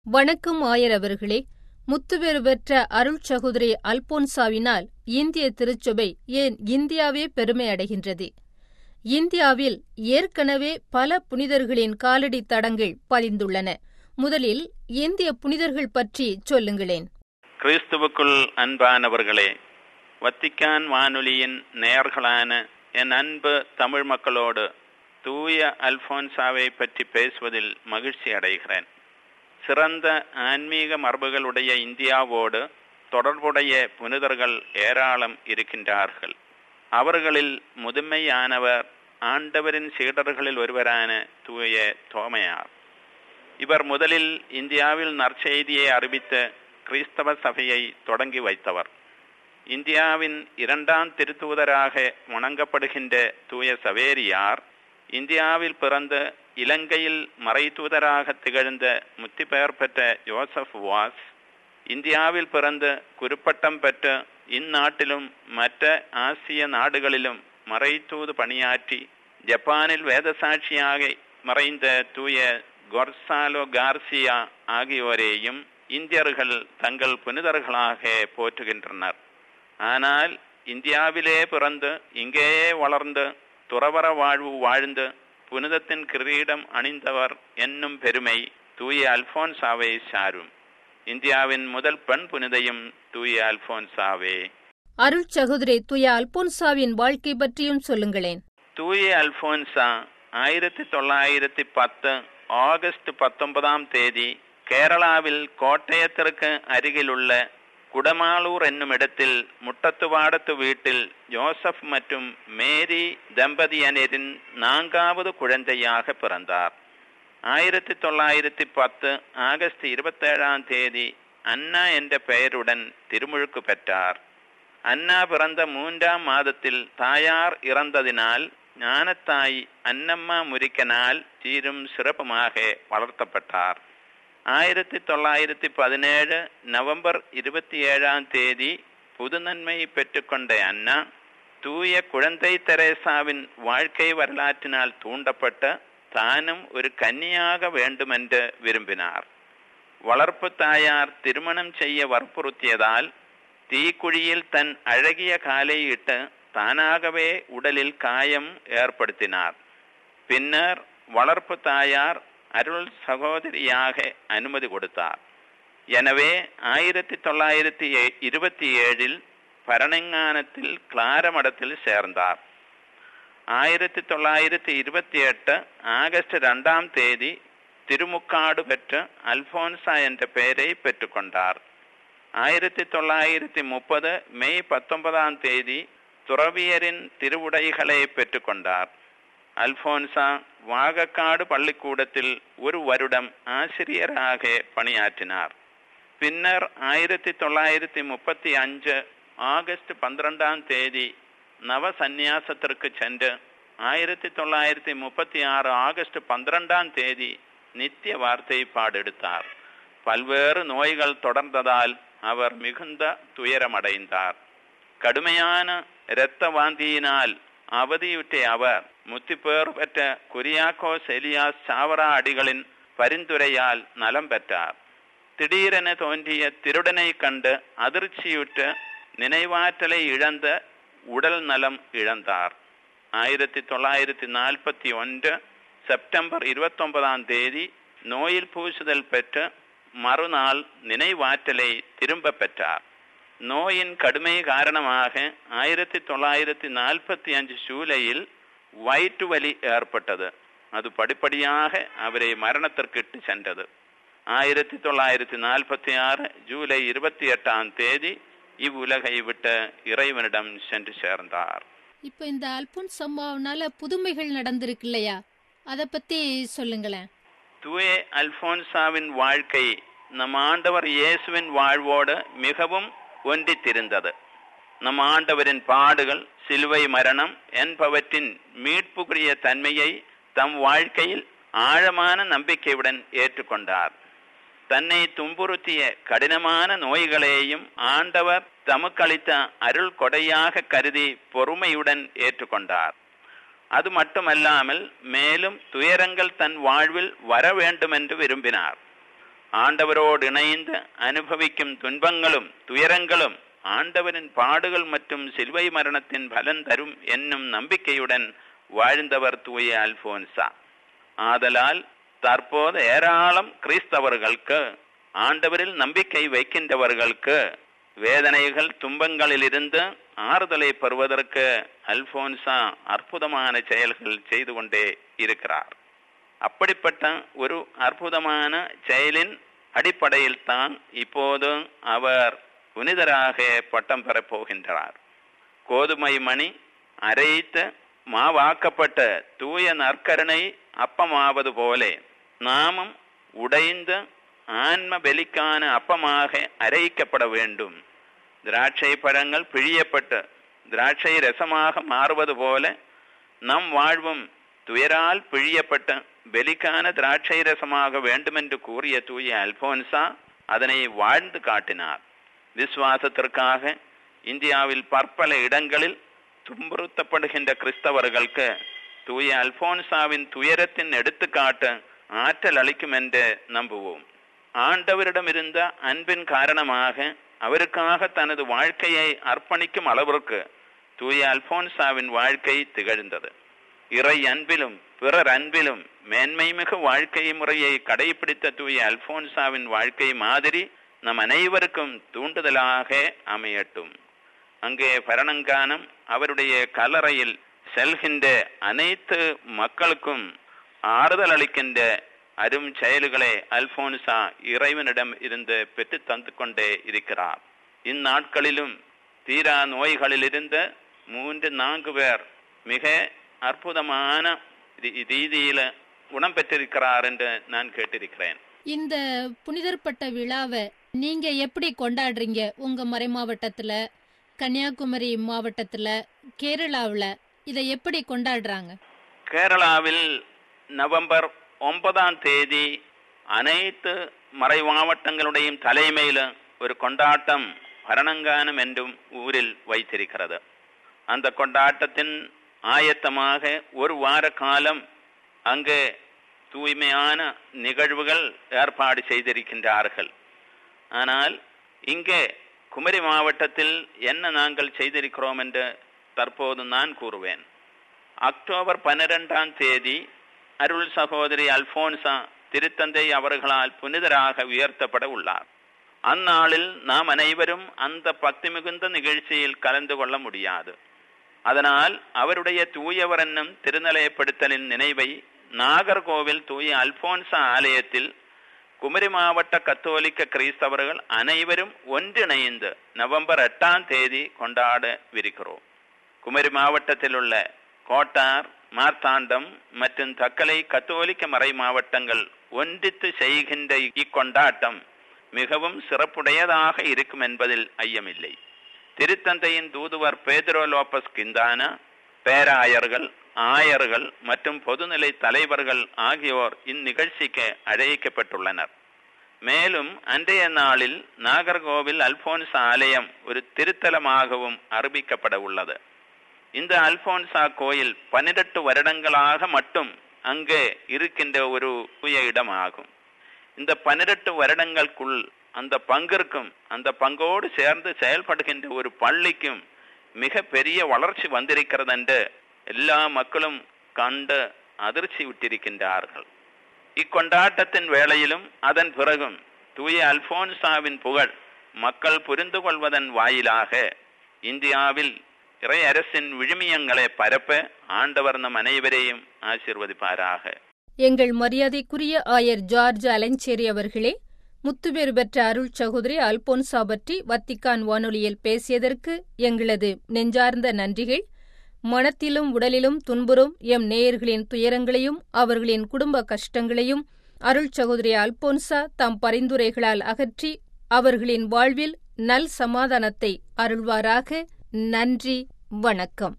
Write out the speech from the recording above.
வணக்கம் ஆயர் அவர்களே முத்துவேறு பெற்ற அருள் சகோதரி அல்போன்சாவினால் இந்திய திருச்சபை ஏன் இந்தியாவே பெருமை அடைகின்றது இந்தியாவில் ஏற்கனவே பல புனிதர்களின் காலடி தடங்கள் பதிந்துள்ளன முதலில் இந்திய புனிதர்கள் பற்றி சொல்லுங்களேன் கிறிஸ்துவுக்குள் அன்பானவர்களே வத்திக்கான் வானொலியின் நேயர்களான என் அன்பு தமிழ் மக்களோடு தூய அல்போன்சாவை பற்றி பேசுவதில் மகிழ்ச்சி அடைகிறேன் சிறந்த ஆன்மீக மரபுகளுடைய இந்தியாவோடு தொடர்புடைய புனிதர்கள் ஏராளம் இருக்கின்றார்கள் அவர்களில் முதுமையானவர் ஆண்டவரின் சீடர்களில் ஒருவரான தூய தோமையார் இவர் முதலில் இந்தியாவில் நற்செய்தியை அறிவித்த கிறிஸ்தவ சபையை தொடங்கி வைத்தவர் இந்தியாவின் இரண்டாம் திருத்தூதராக வணங்கப்படுகின்ற தூய சவேரியார் இந்தியாவில் பிறந்த இலங்கையில் மறைதூதராக திகழ்ந்த முத்திபெயர் பெற்ற யோசப் வாஸ் இந்தியாவில் பிறந்த குருப்பட்டம் பெற்ற இந்நாட்டிலும் மற்ற ஆசிய நாடுகளிலும் மறைத்தூது பணியாற்றி ஜப்பானில் வேதசாட்சியாக மறைந்த தூய கொர்சாலோ கார்சியா ஆகியோரையும் இந்தியர்கள் தங்கள் புனிதர்களாக போற்றுகின்றனர் ஆனால் இந்தியாவிலே பிறந்து இங்கேயே வளர்ந்து துறவர வாழ்வு வாழ்ந்து புனிதத்தின் கிரீடம் அணிந்தவர் என்னும் பெருமை தூய அல்போன்சாவை சாரும் இந்தியாவின் முதல் பெண் புனிதையும் தூய அல்போன்சாவே அருள் சகோதரி தூய அல்போன்சாவின் வாழ்க்கை பற்றியும் சொல்லுங்களேன் தூய அல்போன்சா ஆயிரத்தி தொள்ளாயிரத்தி பத்து ஆகஸ்ட் பத்தொன்பதாம் தேதி கேரளாவில் கோட்டயத்திற்கு அருகிலுள்ள குடமாலூர் என்னும் இடத்தில் முட்டத்துவாடத்து வீட்டில் ஜோசப் மற்றும் மேரி தம்பதியனரின் நான்காவது குழந்தையாக பிறந்தார் ஆயிரத்தி தொள்ளாயிரத்தி பத்து ஆகஸ்ட் இருபத்தேழாம் தேதி அண்ணா என்ற பெயருடன் திருமுழுக்கு பெற்றார் அண்ணா பிறந்த மூன்றாம் மாதத்தில் தாயார் இறந்ததினால் ஞானத்தாய் அன்னம்மா முரிக்கனால் சீரும் சிறப்புமாக வளர்த்தப்பட்டார் ஆயிரத்தி தொள்ளாயிரத்தி பதினேழு நவம்பர் இருபத்தி ஏழாம் தேதி புதுநன்மை பெற்றுக்கொண்ட அண்ணா தூய குழந்தை தெரேசாவின் வாழ்க்கை வரலாற்றினால் தூண்டப்பட்ட தானும் ஒரு கன்னியாக வேண்டுமென்று விரும்பினார் வளர்ப்பு தாயார் திருமணம் செய்ய வற்புறுத்தியதால் தீக்குழியில் தன் அழகிய காலை இட்டு தானாகவே உடலில் காயம் ஏற்படுத்தினார் பின்னர் வளர்ப்பு தாயார் அருள் சகோதரியாக அனுமதி கொடுத்தார் எனவே ஆயிரத்தி தொள்ளாயிரத்தி இருபத்தி ஏழில் பரணங்கானத்தில் கிளார மடத்தில் சேர்ந்தார் ஆயிரத்தி தொள்ளாயிரத்தி இருபத்தி எட்டு ஆகஸ்ட் ரெண்டாம் தேதி திருமுக்காடு பெற்ற அல்போன்சா என்ற பெயரை பெற்றுக்கொண்டார் ஆயிரத்தி தொள்ளாயிரத்தி முப்பது மே பத்தொன்பதாம் தேதி துறவியரின் திருவுடைகளை பெற்றுக்கொண்டார் அல்போன்சா வாகக்காடு பள்ளிக்கூடத்தில் ஒரு வருடம் ஆசிரியராக பணியாற்றினார் பின்னர் ஆயிரத்தி தொள்ளாயிரத்தி முப்பத்தி அஞ்சு ஆகஸ்ட் பன்னிரெண்டாம் தேதி நவ சந்நியாசத்திற்கு சென்று ஆயிரத்தி தொள்ளாயிரத்தி முப்பத்தி ஆறு ஆகஸ்ட் பன்னிரெண்டாம் தேதி நித்திய வார்த்தை பாடெடுத்தார் பல்வேறு நோய்கள் தொடர்ந்ததால் அவர் மிகுந்த துயரமடைந்தார் கடுமையான இரத்த வாந்தியினால் அவதியுற்ற அவர் முத்திப்பேர் பெற்ற குரியாக்கோ செலியாஸ் சாவரா அடிகளின் பரிந்துரையால் நலம் பெற்றார் திடீரென தோன்றிய திருடனை கண்டு அதிர்ச்சியுற்ற நினைவாற்றலை இழந்த உடல் நலம் இழந்தார் ஆயிரத்தி தொள்ளாயிரத்தி நாற்பத்தி ஒன்று செப்டம்பர் இருபத்தொன்பதாம் தேதி நோயில் பூசுதல் பெற்று மறுநாள் நினைவாற்றலை திரும்ப பெற்றார் நோயின் கடுமை காரணமாக ஆயிரத்தி தொள்ளாயிரத்தி நாற்பத்தி அஞ்சு ஜூலையில் வயிற்று வலி ஏற்பட்டது அது படிப்படியாக அவரை மரணத்திற்கு இட்டு சென்றது ஆயிரத்தி தொள்ளாயிரத்தி நாற்பத்தி ஆறு ஜூலை இருபத்தி எட்டாம் தேதி இவ்வுலகை விட்ட இறைவனிடம் சென்று சேர்ந்தார் இப்ப இந்த அல்போன் சம்பாவனால புதுமைகள் நடந்திருக்கு இல்லையா அத பத்தி சொல்லுங்களேன் தூய அல்போன்சாவின் வாழ்க்கை நம் ஆண்டவர் இயேசுவின் வாழ்வோடு மிகவும் ஒன்றித்திருந்தது நம் ஆண்டவரின் பாடுகள் சிலுவை மரணம் என்பவற்றின் மீட்புக்குரிய தன்மையை தம் வாழ்க்கையில் ஆழமான நம்பிக்கையுடன் ஏற்றுக்கொண்டார் தன்னை துன்புறுத்திய கடினமான நோய்களையும் ஆண்டவர் தமக்களித்த அருள் கொடையாக கருதி பொறுமையுடன் ஏற்றுக்கொண்டார் அது மட்டுமல்லாமல் மேலும் துயரங்கள் தன் வாழ்வில் வர வேண்டுமென்று விரும்பினார் ஆண்டவரோடு இணைந்து அனுபவிக்கும் துன்பங்களும் துயரங்களும் ஆண்டவரின் பாடுகள் மற்றும் சிலுவை மரணத்தின் பலன் தரும் என்னும் நம்பிக்கையுடன் வாழ்ந்தவர் தூய அல்போன்சா ஆதலால் தற்போது ஏராளம் கிறிஸ்தவர்களுக்கு ஆண்டவரில் நம்பிக்கை வைக்கின்றவர்களுக்கு வேதனைகள் துன்பங்களிலிருந்து ஆறுதலை பெறுவதற்கு அல்போன்சா அற்புதமான செயல்கள் செய்து கொண்டே இருக்கிறார் அப்படிப்பட்ட ஒரு அற்புதமான செயலின் அடிப்படையில் தான் இப்போது அவர் புனிதராக பட்டம் பெறப் போகின்றார் கோதுமை மணி அரைத்து மாவாக்கப்பட்ட தூய நற்கருணை அப்பமாவது போலே நாமும் உடைந்த ஆன்ம பெலிக்கான அப்பமாக அரைக்கப்பட வேண்டும் திராட்சை பழங்கள் பிழியப்பட்டு திராட்சை ரசமாக மாறுவது போல நம் வாழ்வும் துயரால் பிழியப்பட்ட பெலிக்கான திராட்சை ரசமாக வேண்டுமென்று கூறிய தூய அல்போன்சா அதனை வாழ்ந்து காட்டினார் விசுவாசத்திற்காக இந்தியாவில் பற்பல இடங்களில் துன்புறுத்தப்படுகின்ற கிறிஸ்தவர்களுக்கு தூய அல்போன்சாவின் துயரத்தின் எடுத்துக்காட்டு ஆற்றல் அளிக்கும் என்று நம்புவோம் ஆண்டவரிடம் இருந்த அன்பின் காரணமாக அவருக்காக தனது வாழ்க்கையை அர்ப்பணிக்கும் அளவிற்கு தூய அல்போன்சாவின் வாழ்க்கை திகழ்ந்தது இறை அன்பிலும் பிறர் அன்பிலும் மேன்மை மிகு வாழ்க்கை முறையை கடைபிடித்த தூய அல்போன்சாவின் வாழ்க்கை மாதிரி நம் அனைவருக்கும் தூண்டுதலாக அமையட்டும் அங்கே பரணங்கானம் அவருடைய கல்லறையில் செல்கின்ற அனைத்து மக்களுக்கும் ஆறுதல் அளிக்கின்ற அரும் செயல்களை அல்போன்சா இறைவனிடம் இருந்து பெற்று தந்து கொண்டே இருக்கிறார் இந்நாட்களிலும் தீரா நோய்களில் இருந்த மூன்று நான்கு பேர் மிக அற்புதமான ரீதியில குணம் பெற்றிருக்கிறார் என்று நான் கேட்டிருக்கிறேன் இந்த புனிதர்பட்ட விழாவை நீங்க எப்படி கொண்டாடுறீங்க உங்க மறை மாவட்டத்துல கன்னியாகுமரி மாவட்டத்துல கேரளாவுல இதை எப்படி கொண்டாடுறாங்க கேரளாவில் நவம்பர் ஒன்பதாம் தேதி அனைத்து மறை மாவட்டங்களுடையும் தலைமையில் ஒரு கொண்டாட்டம் பரணங்கானம் என்றும் ஊரில் வைத்திருக்கிறது அந்த கொண்டாட்டத்தின் ஆயத்தமாக ஒரு வார காலம் அங்கு தூய்மையான நிகழ்வுகள் ஏற்பாடு செய்திருக்கின்றார்கள் ஆனால் இங்கே குமரி மாவட்டத்தில் என்ன நாங்கள் செய்திருக்கிறோம் என்று தற்போது நான் கூறுவேன் அக்டோபர் பன்னிரெண்டாம் தேதி அருள் சகோதரி அல்போன்சா திருத்தந்தை அவர்களால் புனிதராக உயர்த்தப்பட உள்ளார் அந்நாளில் நாம் அனைவரும் அந்த பக்தி மிகுந்த நிகழ்ச்சியில் கலந்து கொள்ள முடியாது அதனால் அவருடைய தூயவர் என்னும் திருநிலையப்படுத்தலின் நினைவை நாகர்கோவில் தூய அல்போன்சா ஆலயத்தில் குமரி மாவட்ட கத்தோலிக்க கிறிஸ்தவர்கள் அனைவரும் ஒன்றிணைந்து நவம்பர் எட்டாம் தேதி கொண்டாடவிருக்கிறோம் குமரி மாவட்டத்தில் உள்ள கோட்டார் மார்த்தாண்டம் மற்றும் தக்கலை கத்தோலிக்க மறை மாவட்டங்கள் ஒன்றித்து செய்கின்ற இக்கொண்டாட்டம் மிகவும் சிறப்புடையதாக இருக்கும் என்பதில் ஐயமில்லை திருத்தந்தையின் தூதுவர் பேதுரோ லோபஸ் கிந்தானா பேராயர்கள் ஆயர்கள் மற்றும் பொதுநிலை தலைவர்கள் ஆகியோர் இந்நிகழ்ச்சிக்கு அழைக்கப்பட்டுள்ளனர் மேலும் அன்றைய நாளில் நாகர்கோவில் அல்போன்சா ஆலயம் ஒரு திருத்தலமாகவும் அறிவிக்கப்பட உள்ளது இந்த அல்போன்சா கோயில் பன்னிரண்டு வருடங்களாக மட்டும் அங்கே இருக்கின்ற ஒரு தூய இடமாகும் இந்த பன்னிரண்டு வருடங்களுக்குள் அந்த பங்கிற்கும் அந்த பங்கோடு சேர்ந்து செயல்படுகின்ற ஒரு பள்ளிக்கும் மிக பெரிய வளர்ச்சி வந்திருக்கிறது என்று எல்லா மக்களும் கண்டு அதிர்ச்சி விட்டிருக்கின்றார்கள் இக்கொண்டாட்டத்தின் வேளையிலும் அதன் பிறகும் தூய அல்போன்சாவின் புகழ் மக்கள் புரிந்து கொள்வதன் வாயிலாக இந்தியாவில் இறை அரசின் விழுமியங்களை பரப்ப ஆண்டவர் நம் அனைவரையும் ஆசிர்வதிப்பாராக எங்கள் மரியாதைக்குரிய ஆயர் ஜார்ஜ் அலஞ்சேரி அவர்களே முத்துவேறு பெற்ற அருள் சகோதரி அல்போன்சா பற்றி வத்திக்கான் வானொலியில் பேசியதற்கு எங்களது நெஞ்சார்ந்த நன்றிகள் மனத்திலும் உடலிலும் துன்புறும் எம் நேயர்களின் துயரங்களையும் அவர்களின் குடும்ப கஷ்டங்களையும் அருள் சகோதரி அல்போன்சா தம் பரிந்துரைகளால் அகற்றி அவர்களின் வாழ்வில் நல் சமாதானத்தை அருள்வாராக நன்றி வணக்கம்